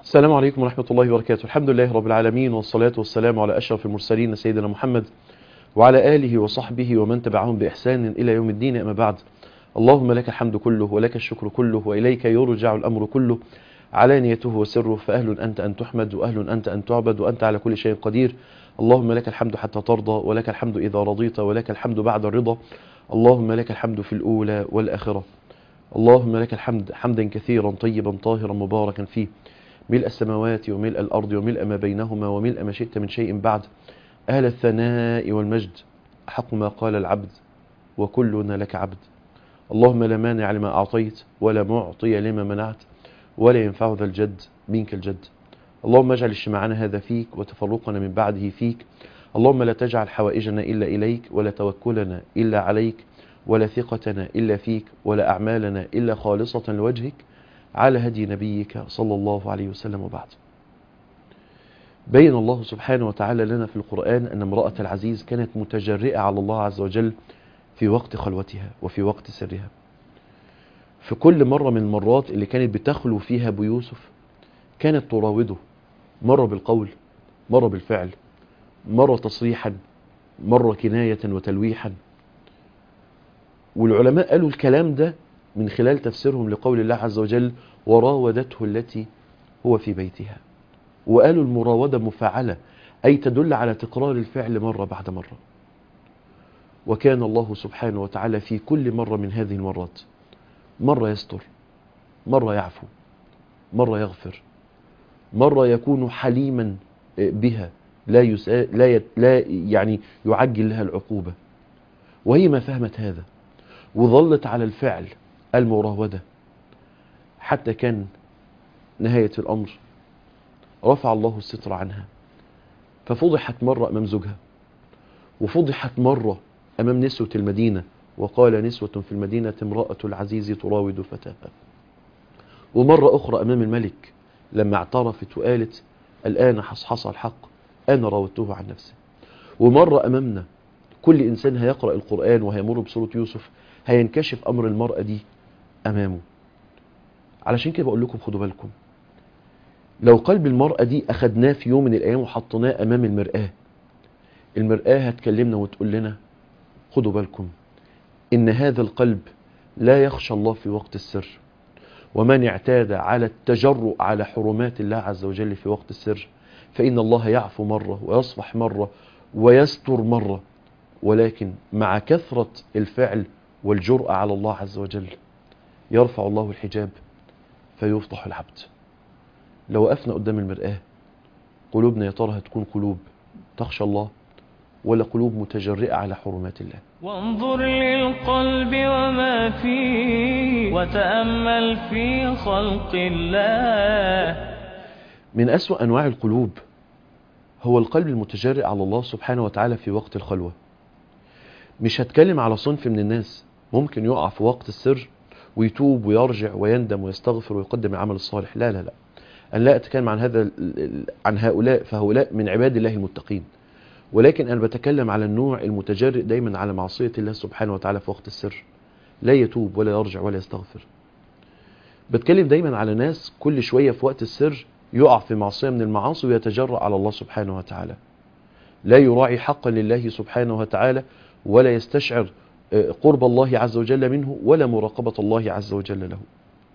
السلام عليكم ورحمة الله وبركاته الحمد لله رب العالمين والصلاة والسلام على أشرف المرسلين سيدنا محمد وعلى آله وصحبه ومن تبعهم بإحسان إلى يوم الدين أما بعد اللهم لك الحمد كله ولك الشكر كله وإليك يرجع الأمر كله علانيته وسره فأهل أنت أن تحمد وأهل أنت أن تعبد وأنت على كل شيء قدير اللهم لك الحمد حتى ترضى ولك الحمد إذا رضيت ولك الحمد بعد الرضا اللهم لك الحمد في الأولى والآخرة اللهم لك الحمد حمدا كثيرا طيبا طاهرا مباركا فيه ملء السماوات وملء الأرض وملء ما بينهما وملء ما شئت من شيء بعد أهل الثناء والمجد حق ما قال العبد وكلنا لك عبد اللهم لا مانع لما أعطيت ولا معطي لما منعت ولا ينفع ذا الجد منك الجد اللهم اجعل اجتماعنا هذا فيك وتفرقنا من بعده فيك اللهم لا تجعل حوائجنا إلا إليك ولا توكلنا إلا عليك ولا ثقتنا إلا فيك ولا أعمالنا إلا خالصة لوجهك على هدي نبيك صلى الله عليه وسلم وبعد بين الله سبحانه وتعالى لنا في القرآن أن امرأة العزيز كانت متجرئة على الله عز وجل في وقت خلوتها وفي وقت سرها في كل مرة من المرات اللي كانت بتخلو فيها بيوسف كانت تراوده مرة بالقول مرة بالفعل مرة تصريحا مرة كناية وتلويحا والعلماء قالوا الكلام ده من خلال تفسيرهم لقول الله عز وجل وراودته التي هو في بيتها وقالوا المراودة مفعلة أي تدل على تكرار الفعل مرة بعد مرة وكان الله سبحانه وتعالى في كل مرة من هذه المرات مرة يستر مرة يعفو مرة يغفر مرة يكون حليما بها لا يسا لا ي... لا يعني يعجل لها العقوبة وهي ما فهمت هذا وظلت على الفعل المراودة حتى كان نهاية الأمر رفع الله الستر عنها ففضحت مرة أمام زوجها وفضحت مرة أمام نسوة المدينة وقال نسوة في المدينة امرأة العزيز تراود فتاها ومرة أخرى أمام الملك لما اعترفت وقالت الآن حصحص الحق أنا راودته عن نفسي ومرة أمامنا كل إنسان هيقرأ القرآن وهيمر بسورة يوسف هينكشف أمر المرأة دي أمامه علشان كده بقول لكم خدوا بالكم لو قلب المرأة دي أخدناه في يوم من الأيام وحطيناه أمام المرآة المرآة هتكلمنا وتقول لنا خدوا بالكم إن هذا القلب لا يخشى الله في وقت السر ومن اعتاد على التجرؤ على حرمات الله عز وجل في وقت السر فإن الله يعفو مرة ويصفح مرة ويستر مرة ولكن مع كثرة الفعل والجرأة على الله عز وجل يرفع الله الحجاب فيفضح العبد لو وقفنا قدام المرآة قلوبنا يا ترى هتكون قلوب تخشى الله ولا قلوب متجرئة على حرمات الله وانظر للقلب وما فيه وتأمل في خلق الله من أسوأ أنواع القلوب هو القلب المتجرئ على الله سبحانه وتعالى في وقت الخلوة مش هتكلم على صنف من الناس ممكن يقع في وقت السر ويتوب ويرجع ويندم ويستغفر ويقدم العمل الصالح لا لا لا أنا لا أتكلم عن هذا عن هؤلاء فهؤلاء من عباد الله المتقين ولكن أنا بتكلم على النوع المتجرئ دايما على معصية الله سبحانه وتعالى في وقت السر لا يتوب ولا يرجع ولا يستغفر بتكلم دايما على ناس كل شوية في وقت السر يقع في معصية من المعاصي ويتجرأ على الله سبحانه وتعالى لا يراعي حقا لله سبحانه وتعالى ولا يستشعر قرب الله عز وجل منه ولا مراقبة الله عز وجل له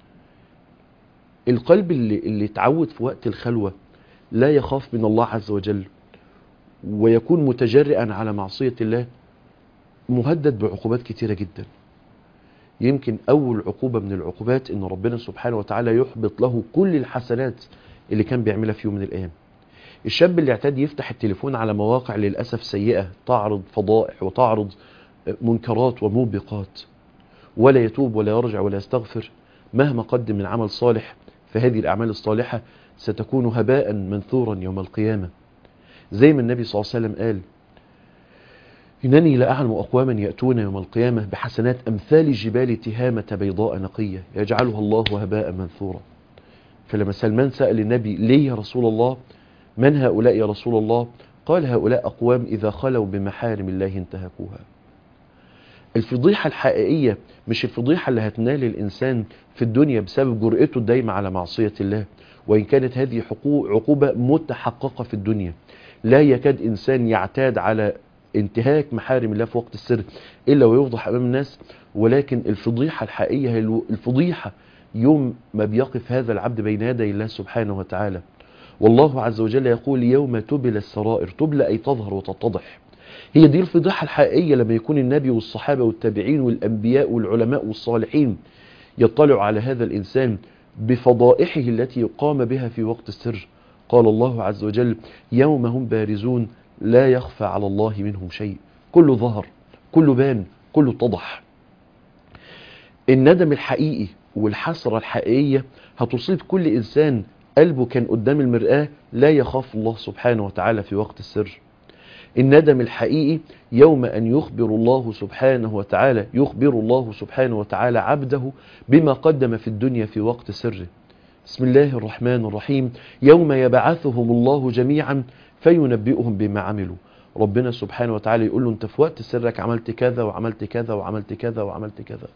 القلب اللي, اللي تعود في وقت الخلوة لا يخاف من الله عز وجل ويكون متجرئا على معصية الله مهدد بعقوبات كتيرة جدا يمكن أول عقوبة من العقوبات إن ربنا سبحانه وتعالى يحبط له كل الحسنات اللي كان بيعملها في يوم من الأيام الشاب اللي اعتاد يفتح التليفون على مواقع للأسف سيئة تعرض فضائح وتعرض منكرات وموبقات ولا يتوب ولا يرجع ولا يستغفر مهما قدم من عمل صالح فهذه الأعمال الصالحة ستكون هباء منثورا يوم القيامة زي ما النبي صلى الله عليه وسلم قال إنني لأعلم أقواما يأتون يوم القيامة بحسنات أمثال جبال تهامة بيضاء نقية يجعلها الله هباء منثورا فلما سلمان سأل النبي ليه يا رسول الله من هؤلاء يا رسول الله قال هؤلاء أقوام إذا خلوا بمحارم الله انتهكوها الفضيحة الحقيقية مش الفضيحة اللي هتنال الإنسان في الدنيا بسبب جرأته الدايمة على معصية الله وإن كانت هذه حقوق عقوبة متحققة في الدنيا لا يكاد إنسان يعتاد على انتهاك محارم الله في وقت السر إلا ويفضح أمام الناس ولكن الفضيحة الحقيقية هي الفضيحة يوم ما بيقف هذا العبد بين يدي الله سبحانه وتعالى والله عز وجل يقول يوم تبل السرائر تبلى أي تظهر وتتضح هي دي الفضيحة الحقيقية لما يكون النبي والصحابة والتابعين والأنبياء والعلماء والصالحين يطلعوا على هذا الإنسان بفضائحه التي قام بها في وقت السر قال الله عز وجل يوم هم بارزون لا يخفى على الله منهم شيء كله ظهر كله بان كله اتضح الندم الحقيقي والحسرة الحقيقية هتصيب كل إنسان قلبه كان قدام المرآة لا يخاف الله سبحانه وتعالى في وقت السر الندم الحقيقي يوم أن يخبر الله سبحانه وتعالى يخبر الله سبحانه وتعالى عبده بما قدم في الدنيا في وقت سره بسم الله الرحمن الرحيم يوم يبعثهم الله جميعا فينبئهم بما عملوا ربنا سبحانه وتعالى يقول له انت في وقت سرك عملت كذا وعملت كذا وعملت كذا وعملت كذا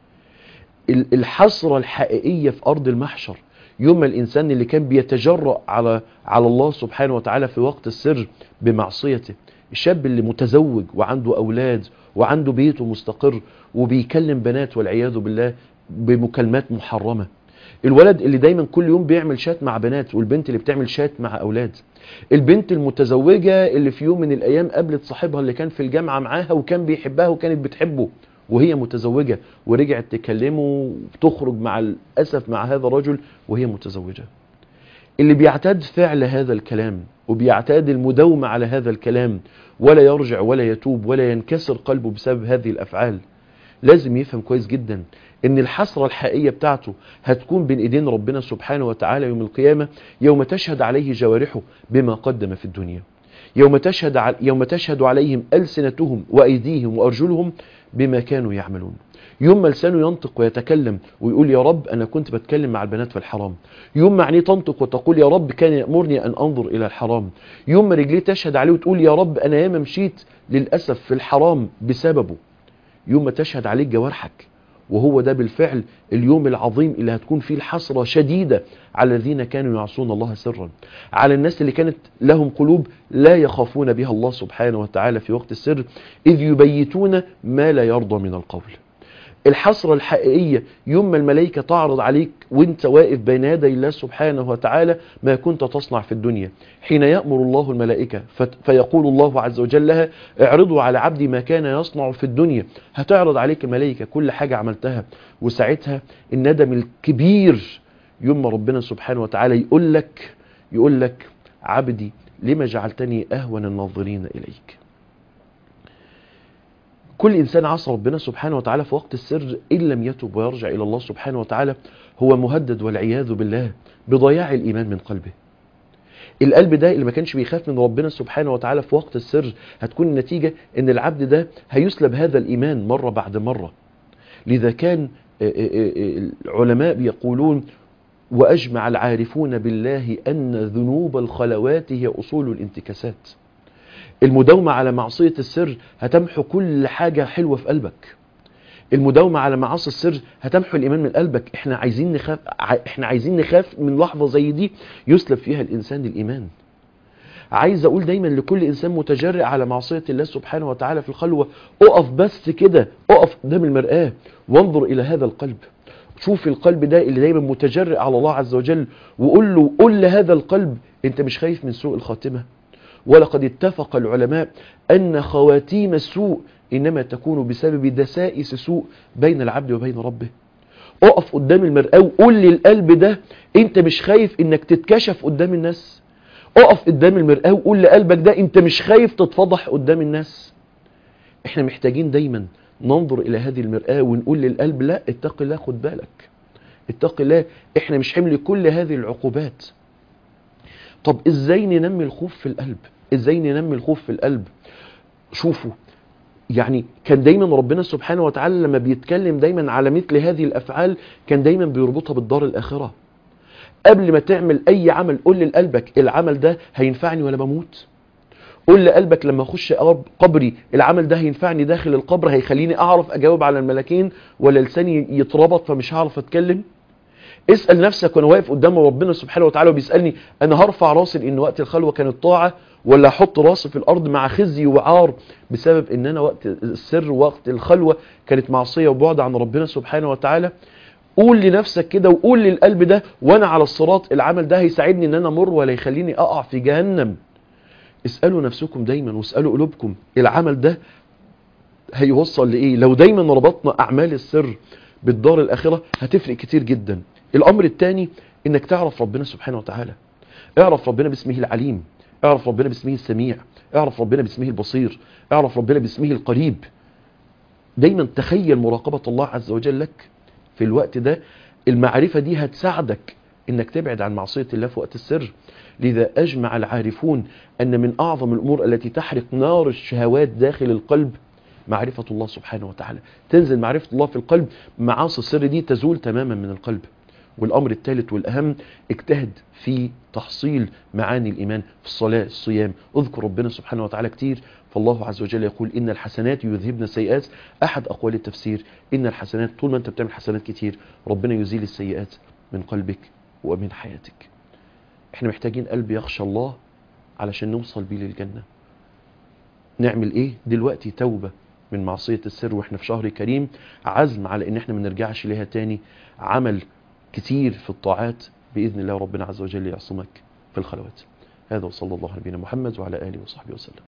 الحسرة الحقيقية في أرض المحشر يوم الإنسان اللي كان بيتجرأ على على الله سبحانه وتعالى في وقت السر بمعصيته الشاب اللي متزوج وعنده أولاد وعنده بيته مستقر وبيكلم بنات والعياذ بالله بمكالمات محرمة الولد اللي دايما كل يوم بيعمل شات مع بنات والبنت اللي بتعمل شات مع أولاد البنت المتزوجة اللي في يوم من الأيام قابلت صاحبها اللي كان في الجامعة معاها وكان بيحبها وكانت بتحبه وهي متزوجة ورجعت تكلمه وتخرج مع الأسف مع هذا الرجل وهي متزوجة اللي بيعتاد فعل هذا الكلام وبيعتاد المداومة على هذا الكلام ولا يرجع ولا يتوب ولا ينكسر قلبه بسبب هذه الأفعال لازم يفهم كويس جدا ان الحسرة الحقيقية بتاعته هتكون بين ايدين ربنا سبحانه وتعالى يوم القيامة يوم تشهد عليه جوارحه بما قدم في الدنيا يوم تشهد, يوم تشهد عليهم ألسنتهم وأيديهم وأرجلهم بما كانوا يعملون يوم ما لسانه ينطق ويتكلم ويقول يا رب أنا كنت بتكلم مع البنات في الحرام يوم ما عينيه تنطق وتقول يا رب كان يأمرني أن أنظر إلى الحرام يوم ما رجليه تشهد عليه وتقول يا رب أنا ياما مشيت للأسف في الحرام بسببه يوم ما تشهد عليك جوارحك وهو ده بالفعل اليوم العظيم اللي هتكون فيه الحسرة شديدة على الذين كانوا يعصون الله سرا على الناس اللي كانت لهم قلوب لا يخافون بها الله سبحانه وتعالى في وقت السر إذ يبيتون ما لا يرضى من القول الحسرة الحقيقية يوم ما الملائكة تعرض عليك وانت واقف بين يدي الله سبحانه وتعالى ما كنت تصنع في الدنيا حين يأمر الله الملائكة فيقول الله عز وجل لها اعرضوا على عبدي ما كان يصنع في الدنيا هتعرض عليك الملائكة كل حاجة عملتها وساعتها الندم الكبير يوم ما ربنا سبحانه وتعالى يقول لك يقول لك عبدي لما جعلتني أهون الناظرين إليك كل إنسان عصى ربنا سبحانه وتعالى في وقت السر إن لم يتب ويرجع إلى الله سبحانه وتعالى هو مهدد والعياذ بالله بضياع الإيمان من قلبه القلب ده اللي ما كانش بيخاف من ربنا سبحانه وتعالى في وقت السر هتكون النتيجة ان العبد ده هيسلب هذا الإيمان مرة بعد مرة لذا كان العلماء بيقولون وأجمع العارفون بالله أن ذنوب الخلوات هي أصول الانتكاسات المداومة على معصية السر هتمحو كل حاجة حلوة في قلبك المداومة على معاصي السر هتمحو الإيمان من قلبك احنا عايزين نخاف احنا عايزين نخاف من لحظة زي دي يسلب فيها الإنسان الإيمان عايز أقول دايما لكل إنسان متجرئ على معصية الله سبحانه وتعالى في الخلوة اقف بس كده اقف قدام المرآة وانظر إلى هذا القلب شوف القلب ده اللي دايما متجرئ على الله عز وجل وقول له قل لهذا القلب انت مش خايف من سوء الخاتمة ولقد اتفق العلماء أن خواتيم السوء إنما تكون بسبب دسائس سوء بين العبد وبين ربه اقف قدام المرآة وقول للقلب ده انت مش خايف انك تتكشف قدام الناس اقف قدام المرآة وقول لقلبك ده انت مش خايف تتفضح قدام الناس احنا محتاجين دايما ننظر الى هذه المرآة ونقول للقلب لا اتق الله خد بالك اتق الله احنا مش حمل كل هذه العقوبات طب ازاي ننمي الخوف في القلب ازاي ننمي الخوف في القلب شوفوا يعني كان دايما ربنا سبحانه وتعالى لما بيتكلم دايما على مثل هذه الافعال كان دايما بيربطها بالدار الاخره قبل ما تعمل اي عمل قول لقلبك العمل ده هينفعني ولا بموت قول لقلبك لما اخش قب- قبري العمل ده هينفعني داخل القبر هيخليني اعرف اجاوب على الملكين ولا لساني يتربط فمش هعرف اتكلم اسال نفسك وانا واقف قدام ربنا سبحانه وتعالى وبيسالني انا هرفع راسي لان وقت الخلوه كانت طاعه ولا احط راسي في الارض مع خزي وعار بسبب ان انا وقت السر وقت الخلوه كانت معصيه وبعد عن ربنا سبحانه وتعالى قول لنفسك كده وقول للقلب ده وانا على الصراط العمل ده هيساعدني ان انا امر ولا يخليني اقع في جهنم اسالوا نفسكم دايما واسالوا قلوبكم العمل ده هيوصل لايه لو دايما ربطنا اعمال السر بالدار الاخره هتفرق كتير جدا الامر الثاني انك تعرف ربنا سبحانه وتعالى اعرف ربنا باسمه العليم اعرف ربنا باسمه السميع اعرف ربنا باسمه البصير اعرف ربنا باسمه القريب دايما تخيل مراقبة الله عز وجل لك في الوقت ده المعرفة دي هتساعدك انك تبعد عن معصية الله في وقت السر لذا اجمع العارفون ان من اعظم الامور التي تحرق نار الشهوات داخل القلب معرفة الله سبحانه وتعالى تنزل معرفة الله في القلب معاصي السر دي تزول تماما من القلب والامر الثالث والاهم اجتهد في تحصيل معاني الايمان في الصلاه الصيام اذكر ربنا سبحانه وتعالى كتير فالله عز وجل يقول ان الحسنات يذهبن السيئات احد اقوال التفسير ان الحسنات طول ما انت بتعمل حسنات كتير ربنا يزيل السيئات من قلبك ومن حياتك احنا محتاجين قلب يخشى الله علشان نوصل بيه للجنه نعمل ايه دلوقتي توبه من معصيه السر واحنا في شهر كريم عزم على ان احنا ما نرجعش ليها تاني عمل كتير في الطاعات بإذن الله ربنا عز وجل يعصمك في الخلوات هذا وصلى الله على نبينا محمد وعلى آله وصحبه وسلم